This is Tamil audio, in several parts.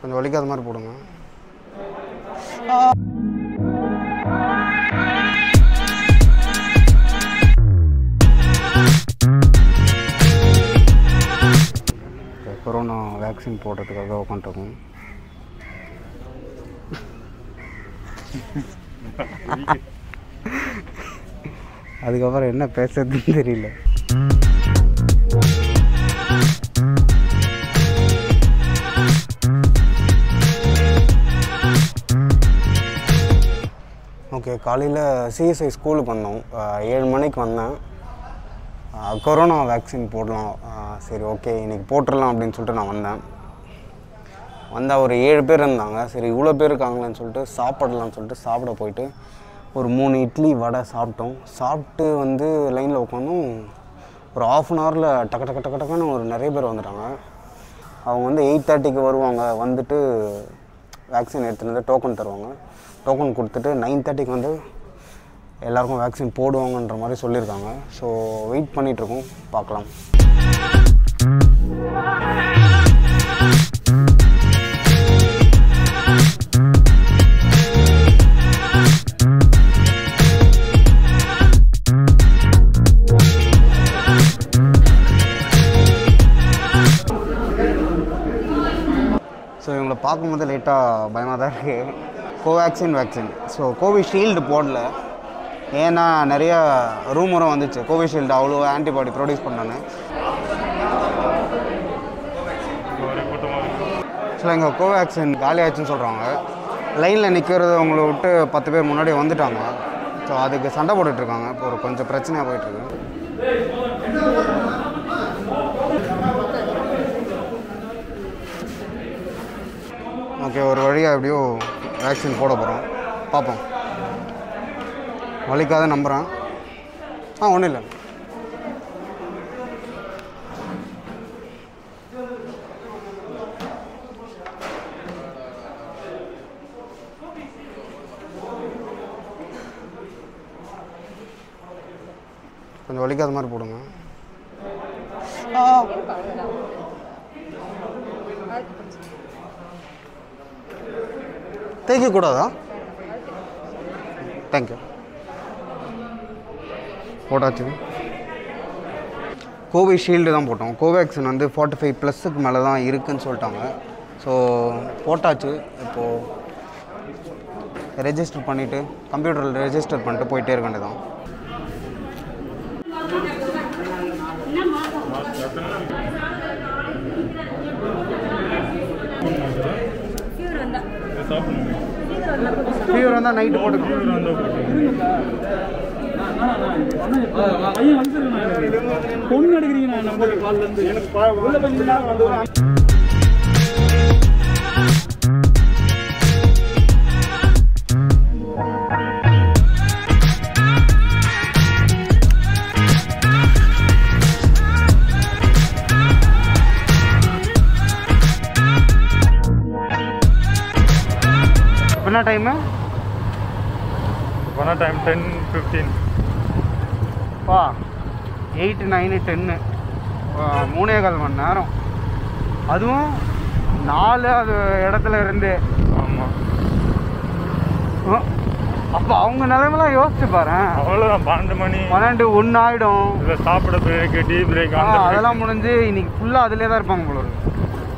கொஞ்சம் வலிக்காத மாதிரி போடுங்க இப்போ கொரோனா வேக்சின் போடுறதுக்காக உட்காந்துருக்கோம் அதுக்கப்புறம் என்ன பேசுறதுன்னு தெரியல ஓகே காலையில் சிஎஸ்ஐ ஸ்கூலுக்கு வந்தோம் அஹ் ஏழு மணிக்கு வந்தேன் அஹ் கொரோனா வேக்சின் போடலாம் அஹ் சரி ஓகே இன்னைக்கு போட்டுடலாம் அப்படின்னு சொல்லிட்டு நான் வந்தேன் வந்தால் ஒரு ஏழு பேர் இருந்தாங்க சரி இவ்வளோ பேர் இருக்காங்களேன்னு சொல்லிட்டு சாப்பிடலாம்னு சொல்லிட்டு சாப்பிட போயிட்டு ஒரு மூணு இட்லி வடை சாப்பிட்டோம் சாப்பிட்டு வந்து லைனில் உட்காந்தும் ஒரு ஆஃப் அன் ஹவரில் டக்கு டக்கு டக்கு டக்குன்னு ஒரு நிறைய பேர் வந்துட்டாங்க அவங்க வந்து எயிட் தேர்ட்டிக்கு வருவாங்க வந்துட்டு வேக்சின் எடுத்துகிட்டு வந்து டோக்கன் தருவாங்க டோக்கன் கொடுத்துட்டு நைன் தேர்ட்டிக்கு வந்து எல்லாருக்கும் வேக்சின் போடுவாங்கன்ற மாதிரி சொல்லியிருக்காங்க ஸோ வெயிட் பண்ணிகிட்ருக்கோம் பார்க்கலாம் ஸோ இவங்களை பார்க்கும்போது லைட்டாக பயமாக தான் இருக்குது கோவேக்சின் வேக்சின் ஸோ கோவிஷீல்டு போடல ஏன்னா நிறைய ரூமரும் வந்துச்சு கோவிஷீல்டு அவ்வளோ ஆன்டிபாடி ப்ரொடியூஸ் பண்ணான்னு ஸோ இங்கே கோவேக்சின் காலி ஆச்சுன்னு சொல்கிறாங்க லைனில் நிற்கிறது அவங்கள விட்டு பத்து பேர் முன்னாடி வந்துட்டாங்க ஸோ அதுக்கு சண்டை போட்டுட்ருக்காங்க இப்போ ஒரு கொஞ்சம் பிரச்சனையாக போயிட்டுருக்கு ஓகே ஒரு வழியாக எப்படியோ வேக்சின் போட போகிறோம் பார்ப்போம் வலிக்காத நம்புகிறேன் ஆ ஒன்றும் இல்லை கொஞ்சம் வலிக்காத மாதிரி போடுங்க தேய்க்கக்கூடாதா தேங்க்யூ போட்டாச்சு கோவிஷீல்டு தான் போட்டோம் கோவேக்சின் வந்து ஃபார்ட்டி ஃபைவ் ப்ளஸுக்கு மேலே தான் இருக்குன்னு சொல்லிட்டாங்க ஸோ போட்டாச்சு இப்போது ரெஜிஸ்டர் பண்ணிவிட்டு கம்ப்யூட்டரில் ரெஜிஸ்டர் பண்ணிட்டு போயிட்டே இருக்க வேண்டியதான் ஃபீவர் வந்தால் நைட்டு போட்டுக்கணும் பொண்ணு எடுக்கிறீங்க நான் நம்பர் கால்ல இருந்து எனக்கு உள்ள கொஞ்ச நேரம் வந்து இப்போ என்ன time one time ten fifteen பா எயிட்டு நைனு டென்னு மூணே கால் மணி நேரம் அதுவும் நாலு அது இடத்துல இருந்து ஆமாம் அப்போ அவங்க நிலைமைலாம் யோசிச்சு பாரு அவ்வளோதான் பன்னெண்டு மணி பன்னெண்டு ஒன்று ஆகிடும் இதில் சாப்பிட பிரேக்கு டீ பிரேக் அந்த break. அதெல்லாம் முடிஞ்சு இன்னைக்கு ஃபுல்லாக அதிலே தான் இருப்பாங்க போல இருக்கு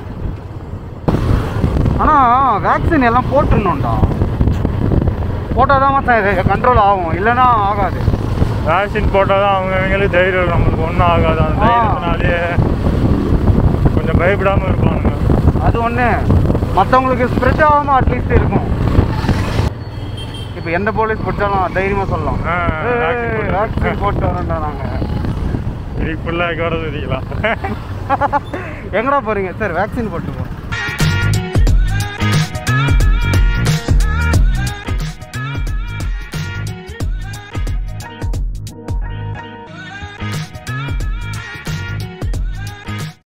ஆனால் வேக்சின் எல்லாம் போட்டுருணும்டா போட்டால் தான் மச்சான் இது கண்ட்ரோல் ஆகும் இல்லைன்னா ஆகாது வேக்சின் போட்டால் தான் அவங்க அவங்களுக்கு தைரியம் இருக்கும். நம்மளுக்கு ஒன்றும் ஆகாது அந்த ஆ. தைரியத்தினாலேயே கொஞ்சம் பயப்படாமல் இருப்பாங்க அது ஒன்று மற்றவங்களுக்கு ஸ்ப்ரெட் ஆகாமல் அட்லீஸ்ட் இருக்கும் இப்போ எந்த போலீஸ் பிடிச்சாலும் தைரியமாக சொல்லலாம் ஆ, vaccine போட்டு- வேக்சின் போட்டு வரோம்டா நாங்கள் இன்னைக்கு ஃபுல்லாக வர தெரியுங்களா எங்கடா போகிறீங்க சார் வேக்சின் போட்டு போகிறோம்